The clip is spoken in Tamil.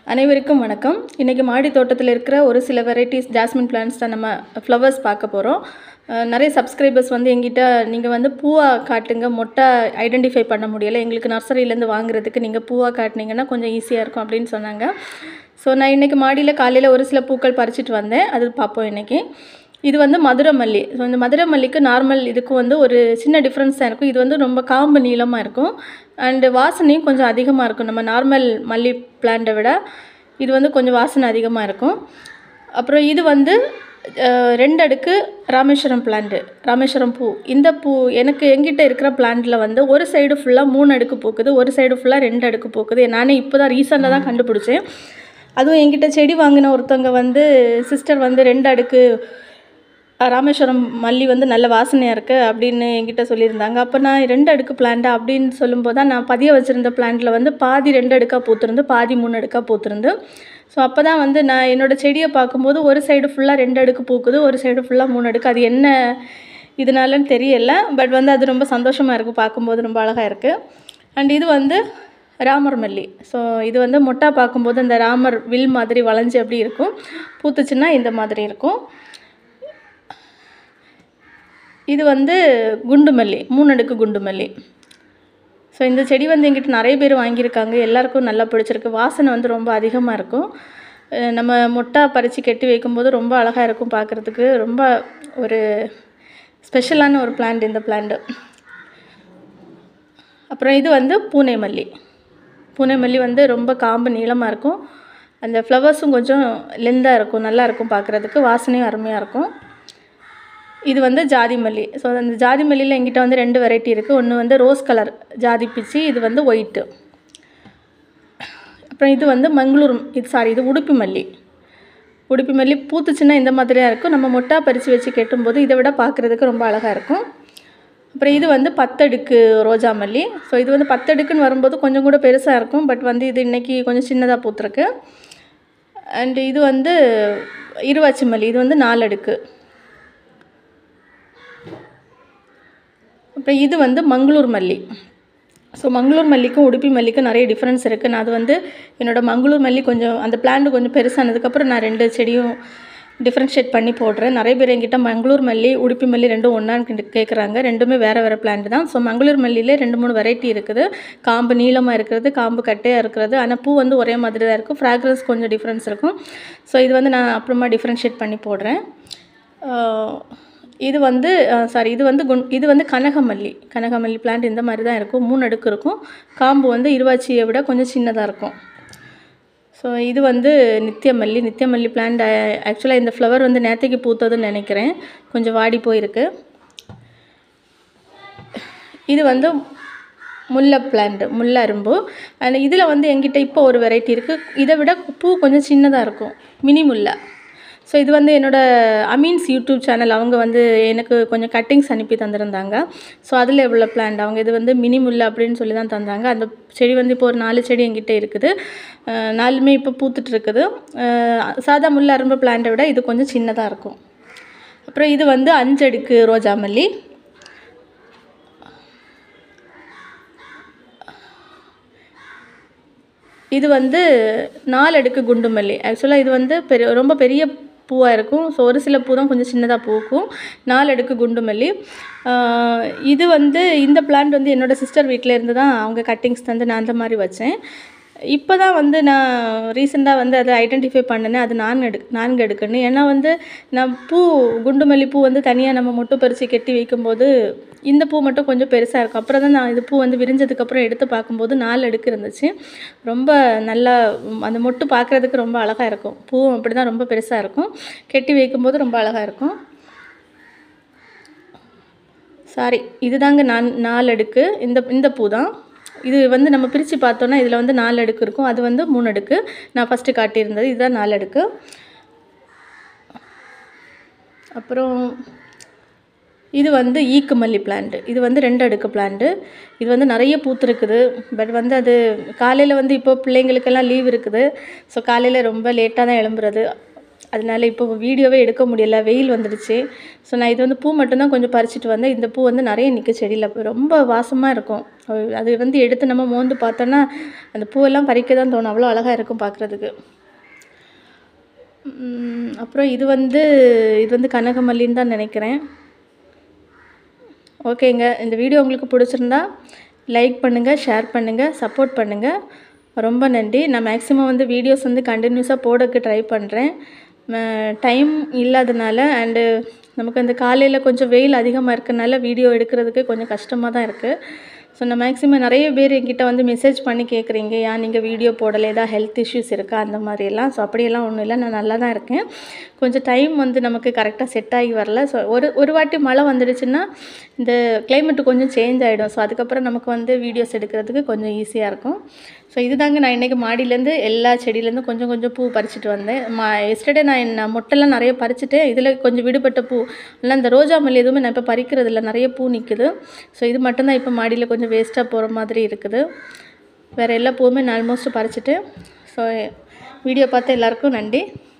அனைவருக்கும் வணக்கம் இன்றைக்கி மாடி தோட்டத்தில் இருக்கிற ஒரு சில வெரைட்டிஸ் ஜாஸ்மின் பிளான்ஸ் தான் நம்ம ஃப்ளவர்ஸ் பார்க்க போகிறோம் நிறைய சப்ஸ்கிரைபர்ஸ் வந்து எங்கிட்ட நீங்கள் வந்து பூவாக காட்டுங்க மொட்டை ஐடென்டிஃபை பண்ண முடியலை எங்களுக்கு நர்சரியிலேருந்து வாங்குறதுக்கு நீங்கள் பூவாக காட்டினீங்கன்னா கொஞ்சம் ஈஸியாக இருக்கும் அப்படின்னு சொன்னாங்க ஸோ நான் இன்றைக்கி மாடியில் காலையில் ஒரு சில பூக்கள் பறிச்சிட்டு வந்தேன் அது பார்ப்போம் இன்றைக்கி இது வந்து மதுரை மல்லி ஸோ இந்த மதுரை மல்லிக்கு நார்மல் இதுக்கும் வந்து ஒரு சின்ன டிஃப்ரென்ஸ் தான் இருக்கும் இது வந்து ரொம்ப காம்பு நீளமாக இருக்கும் அண்டு வாசனையும் கொஞ்சம் அதிகமாக இருக்கும் நம்ம நார்மல் மல்லி பிளான்ட்டை விட இது வந்து கொஞ்சம் வாசனை அதிகமாக இருக்கும் அப்புறம் இது வந்து அஹ், ரெண்டு அடுக்கு ராமேஸ்வரம் பிளான்ட்டு ராமேஸ்வரம் பூ இந்த பூ எனக்கு எங்கிட்ட இருக்கிற பிளான்ட்டில் வந்து ஒரு சைடு ஃபுல்லாக மூணு அடுக்கு பூக்குது ஒரு சைடு ஃபுல்லாக ரெண்டு அடுக்கு பூக்குது நானே இப்போ தான் ரீசெண்டாக தான் கண்டுபிடிச்சேன் அதுவும் என்கிட்ட செடி வாங்கின ஒருத்தவங்க வந்து சிஸ்டர் வந்து ரெண்டு அடுக்கு அஹ், ராமேஸ்வரம் மல்லி வந்து நல்ல வாசனையாக இருக்குது அப்படின்னு என்கிட்ட சொல்லியிருந்தாங்க அப்போ நான் ரெண்டு அடுக்கு பிளான்ட்டா அப்படின்னு சொல்லும்போது தான் நான் பதிய வச்சுருந்த பிளான்ட்டில் வந்து பாதி ரெண்டு அடுக்காக பூத்துருந்து பாதி மூணு அடுக்காக பூத்துருந்து ஸோ அப்போ தான் வந்து நான் என்னோடய செடியை பார்க்கும்போது ஒரு சைடு ஃபுல்லாக ரெண்டு அடுக்கு பூக்குது ஒரு சைடு ஃபுல்லாக மூணு அடுக்கு அது என்ன இதனாலன்னு தெரியல பட் வந்து அது ரொம்ப சந்தோஷமாக இருக்குது பார்க்கும்போது ரொம்ப அழகாக இருக்குது அண்ட் இது வந்து ராமர் மல்லி ஸோ இது வந்து மொட்டா பார்க்கும்போது அந்த ராமர் வில் மாதிரி வளைஞ்சு அப்படி இருக்கும் பூத்துச்சுன்னா இந்த மாதிரி இருக்கும் இது வந்து குண்டு மல்லி மூணு அடுக்கு குண்டு மல்லி ஸோ இந்த செடி வந்து எங்கிட்ட நிறைய பேர் வாங்கியிருக்காங்க எல்லாருக்கும் நல்லா பிடிச்சிருக்கு வாசனை வந்து ரொம்ப அதிகமாக இருக்கும் அஹ் நம்ம மொட்டா பறித்து கெட்டி வைக்கும்போது ரொம்ப அழகாக இருக்கும் பார்க்குறதுக்கு ரொம்ப ஒரு ஸ்பெஷலான ஒரு பிளான்ட் இந்த பிளான்ட்டு அப்புறம் இது வந்து பூனை மல்லி பூனை மல்லி வந்து ரொம்ப காம்பு நீளமாக இருக்கும் அந்த ஃப்ளவர்ஸும் கொஞ்சம் லெந்தாக இருக்கும் நல்லா இருக்கும் பார்க்குறதுக்கு வாசனையும் அருமையாக இருக்கும் இது வந்து ஜாதி மல்லி ஸோ அந்த ஜாதி மல்லியில் எங்கிட்ட வந்து ரெண்டு வெரைட்டி இருக்குது ஒன்று வந்து ரோஸ் கலர் ஜாதி பிச்சி இது வந்து ஒயிட்டு அப்புறம் இது வந்து மங்களூர் இது சாரி இது உடுப்பி மல்லி உடுப்பி மல்லி பூத்துச்சுன்னா இந்த மாதிரியாக இருக்கும் நம்ம மொட்டா பறித்து வச்சு கெட்டும்போது இதை விட பார்க்குறதுக்கு ரொம்ப அழகாக இருக்கும் அப்புறம் இது வந்து பத்தடுக்கு ரோஜா மல்லி ஸோ இது வந்து பத்தடுக்குன்னு வரும்போது கொஞ்சம் கூட பெருசாக இருக்கும் பட் வந்து இது இன்றைக்கி கொஞ்சம் சின்னதாக பூத்துருக்கு அண்டு இது வந்து இருவாச்சி மல்லி இது வந்து நாலு அடுக்கு அப்புறம் இது வந்து மங்களூர் மல்லி ஸோ மங்களூர் மல்லிக்கும் உடுப்பி மல்லிக்கும் நிறைய டிஃப்ரென்ஸ் இருக்குது நான் அது வந்து என்னோடய மங்களூர் மல்லி கொஞ்சம் அந்த பிளான்ட் கொஞ்சம் பெருசானதுக்கப்புறம் நான் ரெண்டு செடியும் டிஃப்ரென்ஷியேட் பண்ணி போடுறேன் நிறைய பேர் என்கிட்ட மங்களூர் மல்லி உடுப்பி மல்லி ரெண்டும் ஒன்றான்னு கேட்குறாங்க ரெண்டுமே வேறு வேறு பிளான்ட் தான் ஸோ மங்களூர் மல்லியிலே ரெண்டு மூணு வெரைட்டி இருக்குது காம்பு நீளமாக இருக்கிறது காம்பு கட்டையாக இருக்கிறது ஆனால் பூ வந்து ஒரே மாதிரி தான் இருக்கும் ஃப்ராக்ரன்ஸ் கொஞ்சம் டிஃப்ரென்ஸ் இருக்கும் ஸோ இது வந்து நான் அப்புறமா டிஃப்ரென்ஷியேட் பண்ணி போடுறேன் ஆஹ் இது வந்து சாரி இது வந்து குண் இது வந்து கனகமல்லி கனகமல்லி பிளான்ட் இந்த மாதிரி தான் இருக்கும் மூணு அடுக்கு இருக்கும் காம்பு வந்து இருவாச்சியை விட கொஞ்சம் சின்னதாக இருக்கும் ஸோ இது வந்து நித்தியமல்லி நித்தியமல்லி பிளான்ட் ஆக்சுவலாக இந்த ஃப்ளவர் வந்து நேற்றுக்கு பூத்ததுன்னு நினைக்கிறேன் கொஞ்சம் வாடி போயிருக்கு இது வந்து முல்லை பிளான்ட் முல்லை அரும்பு அண்ட் இதில் வந்து எங்கிட்ட இப்போ ஒரு வெரைட்டி இருக்குது இதை விட பூ கொஞ்சம் சின்னதாக இருக்கும் மினி முல்லை ஸோ இது வந்து என்னோடய அமீன்ஸ் யூடியூப் சேனல் அவங்க வந்து எனக்கு கொஞ்சம் கட்டிங்ஸ் அனுப்பி தந்திருந்தாங்க ஸோ அதில் எவ்வளோ பிளான்ட் அவங்க இது வந்து மினி முல்லை அப்படின்னு சொல்லி தான் தந்தாங்க அந்த செடி வந்து இப்போ ஒரு நாலு செடி எங்கிட்ட இருக்குது அஹ் நாலுமே இப்போ பூத்துட்டு இருக்குது அஹ் சாதா முல்லை அரும்பு பிளான்ட்டை விட இது கொஞ்சம் சின்னதாக இருக்கும் அப்புறம் இது வந்து அஞ்சடுக்கு ரோஜா மல்லி இது வந்து நாலு அடுக்கு குண்டு மல்லி ஆக்சுவலாக இது வந்து பெரிய ரொம்ப பெரிய பூவாக இருக்கும் ஸோ ஒரு சில பூ தான் கொஞ்சம் சின்னதாக பூக்கும் நாலு அடுக்கு குண்டு மல்லி ஆஹ் இது வந்து இந்த பிளான்ட் வந்து என்னோடய சிஸ்டர் வீட்டில் இருந்து தான் அவங்க கட்டிங்ஸ் தந்து நான் அந்த மாதிரி வச்சேன் இப்போ தான் வந்து நான் ரீசெண்டாக வந்து அதை ஐடென்டிஃபை பண்ணினேன் அது நான் எடு நான்கு அடுக்குன்னு ஏன்னா வந்து நான் பூ குண்டு மல்லி பூ வந்து தனியாக நம்ம மொட்டு பறித்து கெட்டி வைக்கும்போது இந்த பூ மட்டும் கொஞ்சம் பெருசாக இருக்கும் அப்புறம் தான் நான் இது பூ வந்து விரிஞ்சதுக்கப்புறம் எடுத்து பார்க்கும்போது நாலு அடுக்கு இருந்துச்சு ரொம்ப நல்லா உம், அந்த மொட்டு பார்க்குறதுக்கு ரொம்ப அழகாக இருக்கும் பூவும் அப்படி தான் ரொம்ப பெருசாக இருக்கும் கெட்டி வைக்கும்போது ரொம்ப அழகாக இருக்கும் சாரி இதுதாங்க நான் நாலு அடுக்கு இந்த இந்த பூ தான் இது வந்து நம்ம பிரித்து பார்த்தோன்னா இதில் வந்து நாலு அடுக்கு இருக்கும் அது வந்து மூணு அடுக்கு நான் ஃபஸ்ட்டு காட்டியிருந்தது இதுதான் நாலு அடுக்கு அப்புறம் இது வந்து ஈக்கு மல்லி பிளான்ட்டு இது வந்து ரெண்டு அடுக்கு பிளான்ட்டு இது வந்து நிறைய பூத்துருக்குது பட் வந்து அது காலையில் வந்து இப்போ பிள்ளைங்களுக்கெல்லாம் லீவ் இருக்குது ஸோ காலையில் ரொம்ப லேட்டாக தான் எழும்புறது அதனால இப்போ வீடியோவே எடுக்க முடியல வெயில் வந்துடுச்சு ஸோ நான் இது வந்து பூ மட்டும்தான் கொஞ்சம் பறிச்சுட்டு வந்தேன் இந்த பூ வந்து நிறைய நிற்க செடியில் ரொம்ப வாசமாக இருக்கும் அது- அது வந்து எடுத்து நம்ம மோந்து பார்த்தோன்னா அந்த பூவெல்லாம் பறிக்க தான் தோணும் அவ்வளோ அழகாக இருக்கும் பார்க்குறதுக்கு உம், அப்புறம் இது வந்து இது வந்து கனகமல்லின்னு தான் நினைக்கிறேன் ஓகேங்க இந்த வீடியோ உங்களுக்கு பிடிச்சிருந்தா லைக் பண்ணுங்கள் ஷேர் பண்ணுங்கள் சப்போர்ட் பண்ணுங்கள் ரொம்ப நன்றி நான் மேக்ஸிமம் வந்து வீடியோஸ் வந்து கண்டினியூஸாக போடக்கு ட்ரை பண்ணுறேன் டைம் இல்லாதனால அண்டு நமக்கு அந்த காலையில் கொஞ்சம் வெயில் அதிகமாக இருக்கனால வீடியோ எடுக்கிறதுக்கு கொஞ்சம் கஷ்டமாக தான் இருக்குது ஸோ நான் மேக்ஸிமம் நிறைய பேர் என்கிட்ட வந்து மெசேஜ் பண்ணி கேட்குறீங்க ஏன் நீங்கள் வீடியோ போடலை ஏதாவது ஹெல்த் இஷ்யூஸ் இருக்கா அந்த மாதிரியெல்லாம் ஸோ அப்படியெல்லாம் ஒன்றும் இல்லை நான் நல்லா தான் இருக்கேன் கொஞ்சம் டைம் வந்து நமக்கு கரெக்டாக செட் ஆகி வரல ஸோ ஒரு ஒரு வாட்டி மழை வந்துடுச்சுன்னா இந்த climate கொஞ்சம் சேஞ்ச் ஆகிடும் ஸோ அதுக்கப்புறம் நமக்கு வந்து வீடியோஸ் எடுக்கிறதுக்கு கொஞ்சம் ஈஸியாக இருக்கும் ஸோ இதுதாங்க நான் இன்றைக்கி மாடியிலேருந்து எல்லா செடியிலேருந்து கொஞ்சம் கொஞ்சம் பூ பறிச்சுட்டு வந்தேன் மா எஸ்டர்டே நான் நான் மொட்டெல்லாம் நிறைய பறிச்சுட்டேன் இதில் கொஞ்சம் விடுபட்ட பூ இல்லை இந்த ரோஜா மல்லி எதுவுமே நான் இப்போ பறிக்கிறது இல்லை நிறைய பூ நிற்குது ஸோ இது மட்டும்தான் இப்போ மாடியில் கொஞ்சம் வேஸ்ட்டாக போகிற மாதிரி இருக்குது வேறு எல்லா பூவுமே நான் ஆல்மோஸ்ட் பறிச்சுட்டு ஸோ வீடியோ பார்த்த எல்லாருக்கும் நன்றி